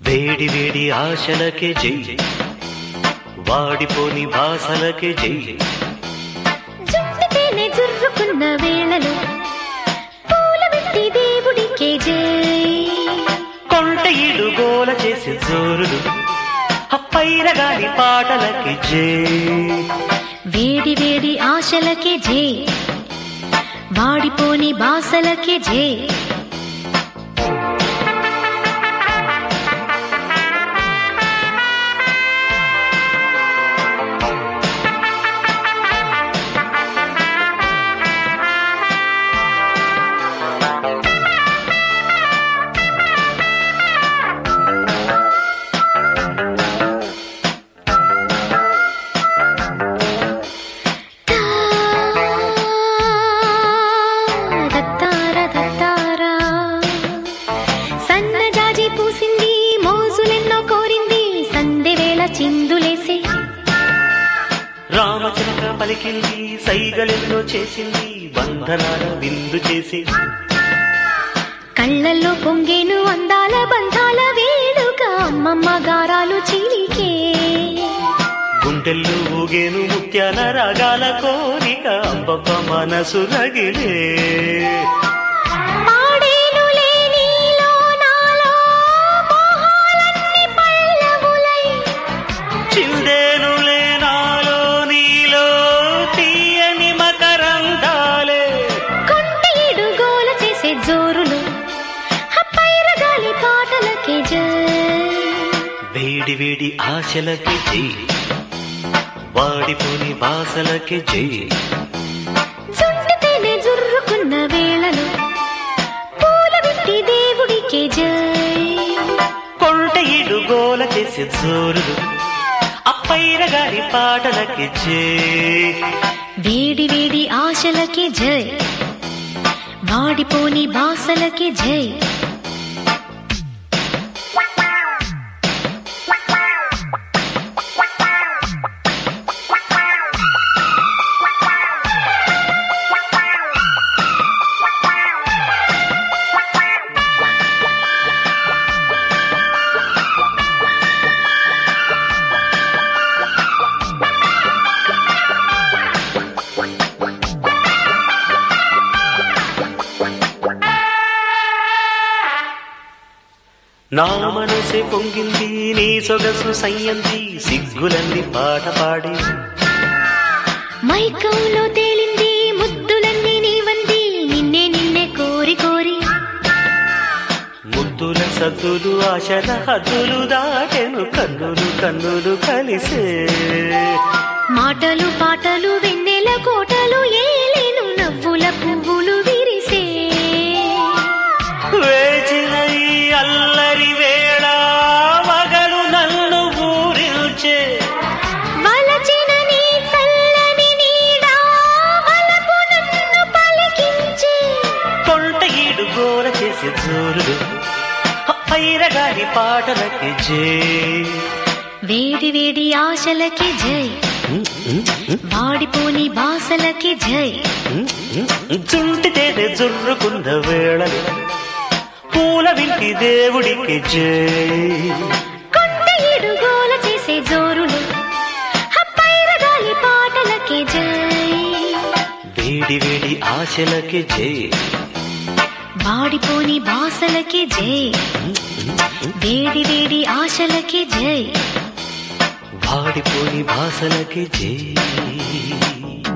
వేడి వేడి ఆశలకే జై వాడిపోని భాషలకే జై జుట్టుతేనే జుర్రుకున్న వేళలో పూల పెట్టి దేవుడికే జై కొంట ఇడు గోల చేసే జోరులు అప్పైన గాని పాటలకి జై వేడి వేడి ఆశలకే జై వాడిపోని బాసలకే జై దత్తారా దత్తారా. సన్నజాజి పూసింది మోజులెన్నో కోరింది సందె వేళ చిందులేసే రామచిలక పలికింది సైగలెన్నో చేసింది బంధనాల విందు చేసి కళ్ళల్లో పొంగేను అందాల బంధాల వేడుక అమ్మమ్మ గారాలు చీలికే గుండెల్లో ఊగేను ముత్యాల రాగాల కోరిక అబ్బబ్బ మనసు రగిలే పాడేనులే నీలో నాలో మోహాలన్నీ పల్లవులై చిందేనులే నాలో నీలో తీయని మకరందాలే కొంటేడు గోల చేసే జోరులు హప్పైర గాలి పాటలకే జై వేడి వేడి ఆశలకి జై వాడిపోని బాసలకి జై జుట్టుతేనే జుర్రుకున్న వేళలో పూల పెట్టి దేవుడికే జై కొంట ఇడు గోల చేసే జోరులు అప్పైర గారి పాటలకి జై వేడి వేడి ఆశలకే జై వాడిపోని బాసలకే జై నా మనసే పొంగింది నీ సొగసు సయ్యంది సిగ్గులన్నీ పాట పాడి మైకంలో తేలింది ముద్దులన్నీ నీవంది నిన్నే నిన్నే కోరి కోరి ముద్దుల సద్దులు ఆశల హద్దులు దాటెను కన్నులు కన్నులు కలిసే మాటలు పాటలు వెన్నెల కోటలు ఏలేను నవ్వుల పువ్వులు విరిసే వేచిన ఈ అల్లరి వేళ మగలు నన్ను ఊరిల్చే వలచిన నీ చల్లని నీడా వలపు నన్ను పలికించే కొంట ఈడు గోల చేసే జోరులు పైరగారి పాటలకి జే వేడి వేడి ఆశలకి జై వాడిపోని బాసలకి జై జుంటి తేనె జుర్రుకున్న వేళలు పూల వింటి దేవుడికి జే కొండ ఇడుగోల చేసే జోరులు హప్పైర గాలి పాటలకి జై వేడి వేడి ఆశలకి జే వాడిపోని బాసలకి జై వేడి వేడి ఆశలకి జై వాడిపోని భాషలకి జే